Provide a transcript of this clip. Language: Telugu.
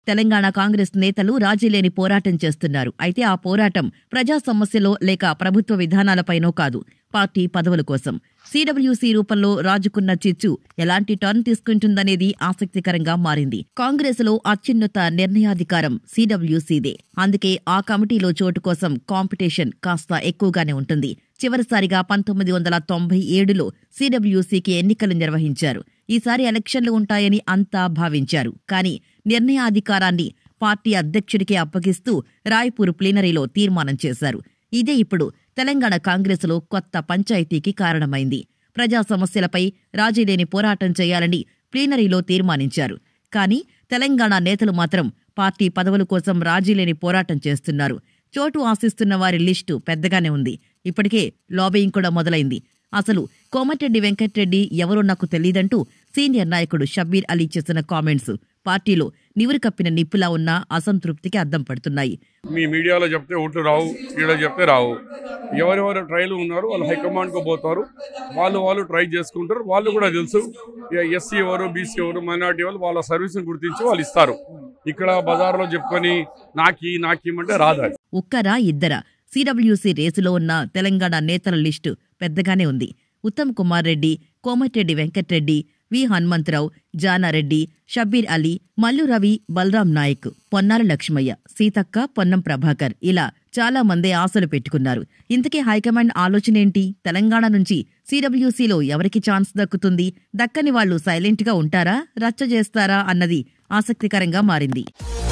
తెలంగాణ కాంగ్రెస్ నేతలు రాజీలేని పోరాటం చేస్తున్నారు అయితే ఆ పోరాటం ప్రజా సమస్యలో లేక ప్రభుత్వ విధానాలపైనో కాదు పార్టీ పదవుల కోసం సిడబ్ల్యూసీ రూపంలో రాజుకున్న చిచ్చు ఎలాంటి టర్న్ తీసుకుంటుందనేది ఆసక్తికరంగా మారింది కాంగ్రెస్ లో అత్యున్నత నిర్ణయాధికారం సిడబ్ల్యూసీదే అందుకే ఆ కమిటీలో చోటు కోసం కాంపిటీషన్ కాస్త ఎక్కువగానే ఉంటుంది చివరిసారిగా పంతొమ్మిది వందల తొంభై ఏడులో సిడబ్ల్యూసీకి ఎన్నికలు నిర్వహించారు ఈసారి ఎలక్షన్లు ఉంటాయని అంతా భావించారు కానీ నిర్ణయాధికారాన్ని పార్టీ అధ్యక్షుడికి అప్పగిస్తూ రాయ్పూర్ ప్లీనరీలో తీర్మానం చేశారు ఇదే ఇప్పుడు తెలంగాణ కాంగ్రెసులో కొత్త పంచాయతీకి కారణమైంది ప్రజా సమస్యలపై రాజీలేని పోరాటం చేయాలని ప్లీనరీలో తీర్మానించారు కానీ తెలంగాణ నేతలు మాత్రం పార్టీ పదవుల కోసం రాజీలేని పోరాటం చేస్తున్నారు చోటు ఆశిస్తున్న వారి లిస్టు పెద్దగానే ఉంది ఇప్పటికే లాబియింగ్ కూడా మొదలైంది అసలు కోమటిరెడ్డి వెంకట్రెడ్డి ఎవరో నాకు తెలియదంటూ సీనియర్ నాయకుడు షబ్బీర్ అలీ చేసిన కామెంట్స్ పార్టీలో నివురు కప్పిన నిప్పులా ఉన్న అసంతృప్తికి అద్దం పడుతున్నాయి మీ మీడియాలో చెప్తే ఓట్లు రావు ఈడ చెప్తే రావు ఎవరెవరు ట్రైలు ఉన్నారు వాళ్ళు హైకమాండ్కి పోతారు వాళ్ళు వాళ్ళు ట్రై చేసుకుంటారు వాళ్ళు కూడా తెలుసు ఎస్సీ ఎవరు బీసీ ఎవరు మైనార్టీ వాళ్ళు వాళ్ళ సర్వీస్ని గుర్తించి వాళ్ళు ఇస్తారు ఇక్కడ బజార్లో చెప్పుకొని నాకి నాకిమంటే రాదు అది ఒక్కరా ఇద్దరా సిడబ్ల్యూసీ రేసులో ఉన్న తెలంగాణ నేతల లిస్టు పెద్దగానే ఉంది ఉత్తమ్ కుమార్ రెడ్డి కోమటిరెడ్డి వెంకట్రెడ్డి వి హనుమంతరావు జానారెడ్డి షబ్బీర్ అలీ మల్లు రవి బలరాం నాయక్ పొన్నాల లక్ష్మయ్య సీతక్క పొన్నం ప్రభాకర్ ఇలా చాలా మంది ఆశలు పెట్టుకున్నారు ఇంతకీ హైకమాండ్ ఆలోచనేంటి తెలంగాణ నుంచి సిడబ్ల్యూసీలో ఎవరికి ఛాన్స్ దక్కుతుంది దక్కని వాళ్లు సైలెంట్గా ఉంటారా రచ్చ చేస్తారా అన్నది ఆసక్తికరంగా మారింది